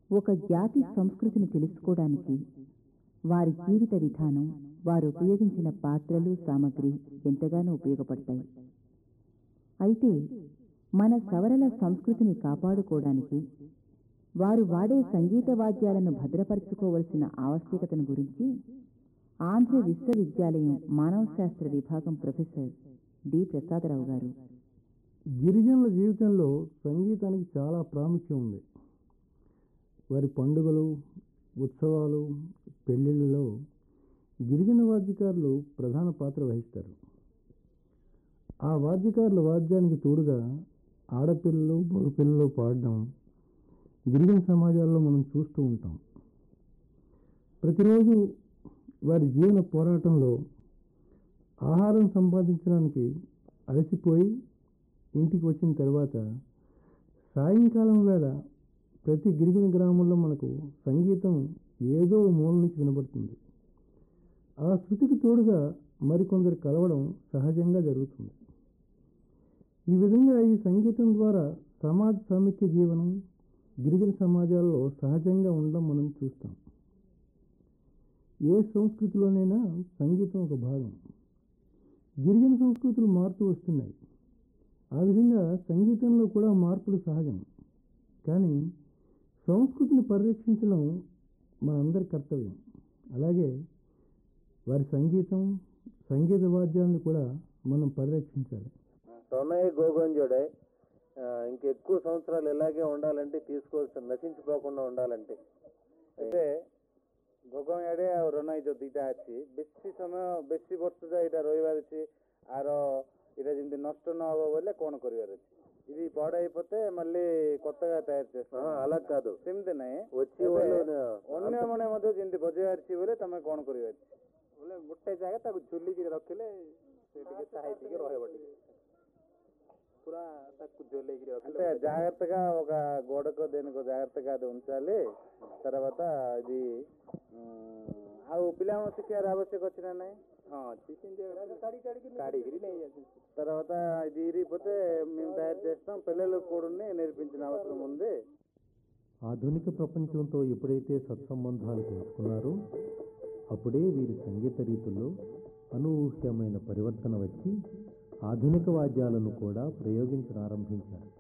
ఒక జాతి సంస్కృతిని తెలుసుకోవడానికి వారి జీవిత విధానం వారు ఉపయోగించిన పాత్రలు సామగ్రి ఎంతగానో ఉపయోగపడతాయి అయితే మన సవరల సంస్కృతిని కాపాడుకోవడానికి వారు వాడే సంగీత వాద్యాలను భద్రపరచుకోవలసిన ఆవశ్యకతను గురించి ఆంధ్ర విశ్వవిద్యాలయం మానవ శాస్త్ర విభాగం ప్రొఫెసర్ డి ప్రసాదరావు గారు గిరిజనుల జీవితంలో సంగీతానికి చాలా ప్రాముఖ్యం ఉంది వారి పండుగలు ఉత్సవాలు పెళ్ళిళ్ళలో గిరిజన వాద్యకారులు ప్రధాన పాత్ర వహిస్తారు ఆ వాద్యకారుల వాద్యానికి తోడుగా ఆడపిల్లలు మగపిల్లలు పాడడం గిరిజన సమాజాల్లో మనం చూస్తూ ఉంటాం ప్రతిరోజు వారి జీవన పోరాటంలో ఆహారం సంపాదించడానికి అలసిపోయి ఇంటికి వచ్చిన తర్వాత సాయంకాలం వేళ ప్రతి గిరిజన గ్రామంలో మనకు సంగీతం ఏదో ఓ మూల నుంచి వినబడుతుంది ఆ శృతికి తోడుగా మరికొందరు కలవడం సహజంగా జరుగుతుంది ఈ విధంగా ఈ సంగీతం ద్వారా సమాజ సమైక్య జీవనం గిరిజన సమాజాల్లో సహజంగా ఉండడం మనం చూస్తాం ఏ సంస్కృతిలోనైనా సంగీతం ఒక భాగం గిరిజన సంస్కృతులు మారుతూ వస్తున్నాయి ఆ విధంగా సంగీతంలో కూడా మార్పులు సహజం కానీ సంస్కృతిని పరిరక్షించడం మనందరి కర్తవ్యం అలాగే వారి సంగీతం సంగీత వాద్యాలను కూడా మనం పరిరక్షించాలి సొన్నయ్య గోగంజోడే ఇంకెక్కువ సంవత్సరాలు ఇలాగే ఉండాలంటే తీసుకోవాల్సిన నశించిపోకుండా ఉండాలంటే ଏବେ ଭଗବାନ ଆଡ଼େ ଆଉ ରନାଇ ଯୋଉ ଦୁଇଟା ଅଛି ବେଶୀ ସମୟ ବେଶୀ ବର୍ଷ ଯାଏ ଏଇଟା ରହିବାର ଅଛି ଆର ଏଇଟା ଯେମିତି ନଷ୍ଟ ନ ହବ ବୋଲେ କ'ଣ କରିବାର ଅଛି ఇది పాడైపోతే మళ్ళీ కొత్తగా తయారు చేస్తాం అలా కాదు ସେମିତି ନାହିଁ వచ్చి ଏବେ వాళ్ళు ଅନ୍ୟମାନେ ମଧ୍ୟ ଯେମିତି ବଜେଇବାର ବୋଲେ ତମେ କ'ଣ କରିବାର ଅଛି ବୋଲେ ଗୋଟେ ଜାଗା ତାକୁ ଝୁଲିକିରି ରଖିଲେ ସେ ଟିକେ ସାଇତିକି ରହିବ ଟିକେ ପୁରା ତାକୁ ଝୁଲେଇକିରି అంటే జాగ్రత్తగా ఒక గోడకో దేనికో జాగ్రత్తగా అది ఉంచాలి తర్వాత ఇది ఉమ్, ଆଉ ପିଲାମାନେ ଶିଖିବାର ఆవశ్యక ଅଛି ନା ନାହିଁ ହଁ కాడిగిరి తర్వాత ఇది ఇరిగిపోతే మేము తయారు చేస్తాం పిల్లలకు కూడా నేర్పించిన అవసరం ఉంది ఆధునిక ప్రపంచంతో ఎప్పుడైతే సత్సంబంధాలు పెంచుకున్నారో అప్పుడే వీరి సంగీత రీతుల్లో అనూహ్యమైన పరివర్తన వచ్చి ఆధునిక వాద్యాలను కూడా ప్రయోగించనారంభించారు